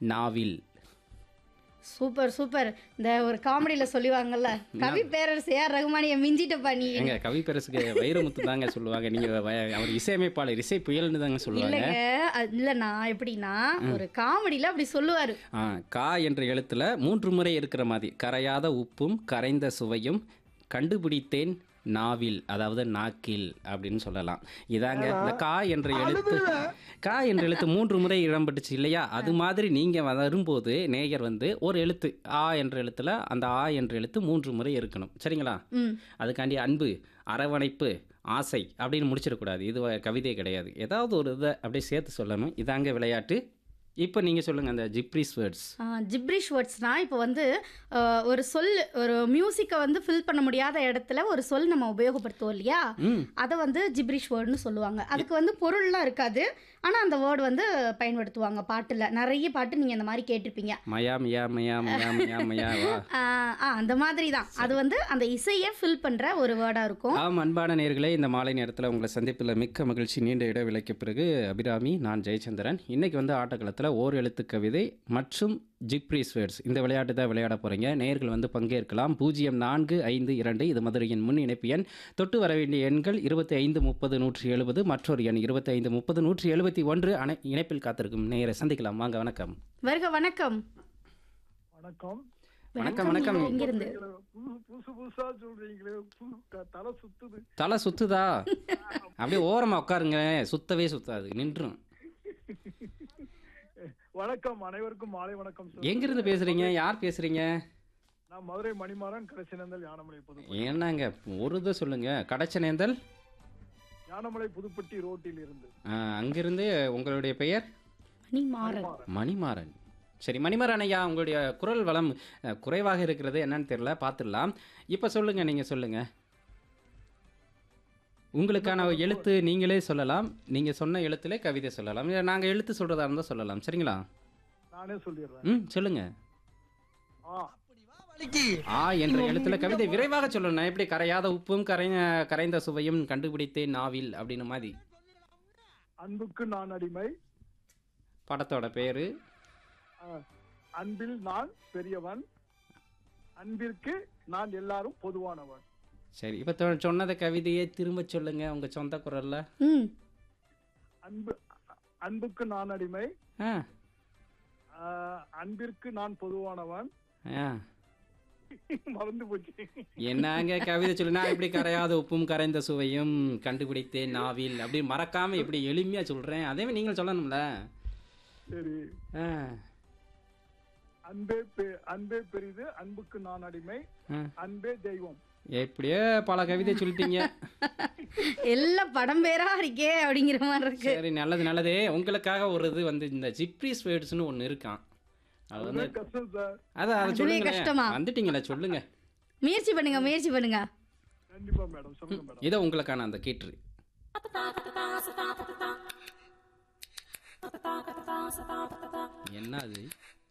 நாவில் super super இந்த ஒரு காமெடியில சொல்லுவாங்கல்ல கவி பேரரசு ஏஆர் ரகுமானிய மிஞ்சிட்டப்பா நீ எங்க கவி பெருசுக்கு வைரமுத்து தாங்க சொல்லுவாங்க நீங்க வ- அவர் இசையமைப்பாளர் இசை புயல்னு தாங்க சொல்லுவாங்க இல்லைங்க அது இல்லைண்ணா எப்படின்னா ஒரு காமெடியில அப்படி சொல்லுவாரு ஆ கா என்ற எழுத்துல மூன்று முறை இருக்கிற மாதிரி கரையாத உப்பும் கரைந்த சுவையும் கண்டுபிடித்தேன் நாவில் அதாவது நாக்கில் அப்படின்னு சொல்லலாம் இதாங்க இந்த கா என்ற எழுத்து கா என்ற எழுத்து மூன்று முறை இடம்பட்டுச்சு இல்லையா அது மாதிரி நீங்க வரும்போது நேயர் வந்து ஒரு எழுத்து ஆ என்ற எழுத்துல அந்த ஆ என்ற எழுத்து மூன்று முறை இருக்கணும் சரிங்களா ம் அதுக்காண்டி அன்பு அரவணைப்பு ஆசை அப்படின்னு முடிச்சிடக்கூடாது இது வ- கவிதை கிடையாது ஏதாவது ஒரு இதை அப்படியே சேர்த்து சொல்லணும் இதாங்க விளையாட்டு இப்போ நீங்கள் சொல்லுங்கள் அந்த ஜிப்ரிஸ் வேர்ட்ஸ் ஜிப்ரிஷ் வேர்ட்ஸ்னா இப்போ வந்து ஆஹ், ஒரு சொல் ஒரு மியூசிக்கை வந்து ஃபில் பண்ண முடியாத இடத்துல ஒரு சொல் நம்ம உபயோகப்படுத்துவோம் இல்லையா ம் அதை வந்து ஜிப்ரிஷ் வேர்டுன்னு சொல்லுவாங்க அதுக்கு வந்து பொருள்லாம் இருக்காது ஆனால் அந்த வேர்டு வந்து பயன்படுத்துவாங்க பாட்டில் நிறைய பாட்டு நீங்கள் இந்த மாதிரி கேட்டிருப்பீங்க மயா மியா மயா மயா மயா மயா வா ஆஹ், ஆ அந்த மாதிரி தான் அது வந்து அந்த இசையை ஃபில் பண்ணுற ஒரு வேர்டாக இருக்கும் ஆம் அன்பான நேர்களே இந்த மாலை நேரத்தில் உங்களை சந்திப்பில் மிக்க மகிழ்ச்சி நீண்ட இடைவேளைக்கு பிறகு அபிராமி நான் ஜெயச்சந்திரன் இன்னைக்கு வந்து ஆட்டக்களத்தில் ஓர் எழுத்து கவிதை மற்றும் ஜிப்ரிஸ் வேர்ட்ஸ் இந்த விளையாட்டு தான் விளையாட போகிறீங்க நேர்கள் வந்து பங்கேற்கலாம் பூஜ்ஜியம் நான்கு ஐந்து இரண்டு இது மதுரையின் முன் இணைப்பு எண் தொட்டு வர வேண்டிய எண்கள் இருபத்தி ஐந்து முப்பது நூற்றி எழுபது மற்றொரு எண் இருபத்தி ஐந்து முப்பது நூற்றி எழுபத்தி ஒன்று அனை இணைப்பில் காத்திருக்கும் நேரை சந்திக்கலாம் வாங்க வணக்கம் வருக வணக்கம் வணக்கம் வணக்கம் வணக்கம் இங்கிருந்து புது புதுசு புதுசா சொல்றீங்களே புது த- தலை சுத்துது தலை சுத்துதா அப்படியே ஓரமாக உட்காருங்க சுத்தவே சுத்தாது நின்றும் வணக்கம் அனைவருக்கும் மாலை வணக்கம் சார். எங்கிருந்து பேசுறீங்க யார் பேசுறீங்க நான் மதுரை மணிமாறன் கடைசினந்தல் யானமலை புது என்னங்க ஒரு இதை சொல்லுங்க கடைச்சனேந்தல் யானமலை புதுப்பட்டி ரோட்டில் இருந்து அங்கிருந்து உங்களுடைய பெயர் மணி மாறன் மணிமாறன் சரி மணிமாறன் ஐயா உங்களுடைய குரல் வளம் அஹ், குறைவாக இருக்கிறது என்னன்னு தெரியல பார்த்துடலாம் இப்போ சொல்லுங்க நீங்க சொல்லுங்க உங்களுக்கான எழுத்து நீங்களே சொல்லலாம் நீங்க சொன்ன எழுத்திலே கவிதை சொல்லலாம் இல்லை நாங்கள் எழுத்து சொல்றதா இருந்தால் சொல்லலாம் சரிங்களா நானே சொல்லிடுறேன் ம் சொல்லுங்க ஆ ஆ என்ற எழுத்துல கவிதை விரைவாக சொல்லணும் நான் எப்படி கரையாத உப்பும் கரை கரைந்த சுவையும் கண்டுபிடித்தேன் நாவில் அப்படின்னு மாதிரி அன்புக்கு நான் அடிமை படத்தோட பேரு ஆ, அன்பில் நான் பெரியவன் அன்பிற்கு நான் எல்லாரும் பொதுவானவன் சரி இப்போ சொன்னதை கவிதையே திரும்ப சொல்லுங்க உங்க சொந்த குரல்ல ம் அன்பு அன்புக்கு நான் அடிமை ஆ ஆ, அன்பிற்கு நான் பொதுவானவன் ஆ மறந்து போச்சு என்னங்க கவிதை சொல்லு நான் எப்படி கரையாத உப்பும் கரைந்த சுவையும் கண்டுபிடித்தேன் நாவில் அப்படி மறக்காம எப்படி எளிமையா சொல்றேன் அதே மாதிரி நீங்களும் சொல்லணும்ல சரி ஆ அன்பே பெ- அன்பே பெரிது அன்புக்கு நான் அடிமை ஆ. அன்பே தெய்வம் எப்படியோ பல கவிதை சொல்லிட்டீங்க எல்லாம் படம் பேரா இருக்கே அப்படிங்கிற மாதிரி இருக்கு சரி நல்லது நல்லது உங்களுக்காக ஒரு இது வந்து இந்த ஜிப்ரிஸ் வேர்ட்ஸ்னு ஒன்று இருக்கான் அது வந்து அதுதான் கஷ்டம் சார் அதான் அதை அதுவே சொல்லுங்க கஷ்டமா? வந்துட்டீங்களே சொல்லுங்க முயற்சி பண்ணுங்க முயற்சி பண்ணுங்க கண்டிப்பா மேடம் சொல்லுங்க மேடம் இதோ உங்களுக்கான அந்த கீற்று என்ன அது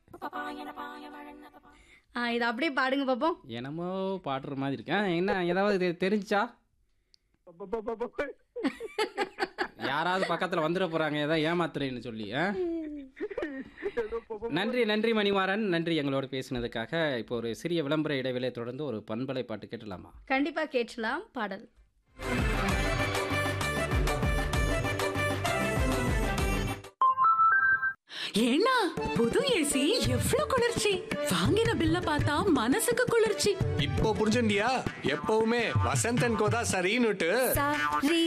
ஆ இதை அப்படியே பாடுங்க பார்ப்போம் என்னமோ பாடுற மாதிரி இருக்கு ஆ, என்ன ஏதாவது தெ- தெரிஞ்சா ப- ப- ப- ப- யாராவது பக்கத்துல வந்துட போறாங்க ஏதாவது ஏமாத்துறேன்னு சொல்லி ஆ? ஏதோ ப- ப- நன்றி நன்றி மணிமாறன் நன்றி எங்களோட பேசினதுக்காக இப்போ ஒரு சிறிய விளம்பர இடைவேளை தொடர்ந்து ஒரு பண்பலை பாட்டு கேட்டலாமா கண்டிப்பா கேட்கலாம் பாடல் ஏன்னா புது ஏசி எவ்வளவு குளிர்ச்சி வாங்கின பில்ல பார்த்தா மனசுக்கு குளிர்ச்சி இப்போ புரிஞ்சுண்டியா எப்பவுமே வசந்தன் கோதா சரின்னுட்டு சாரி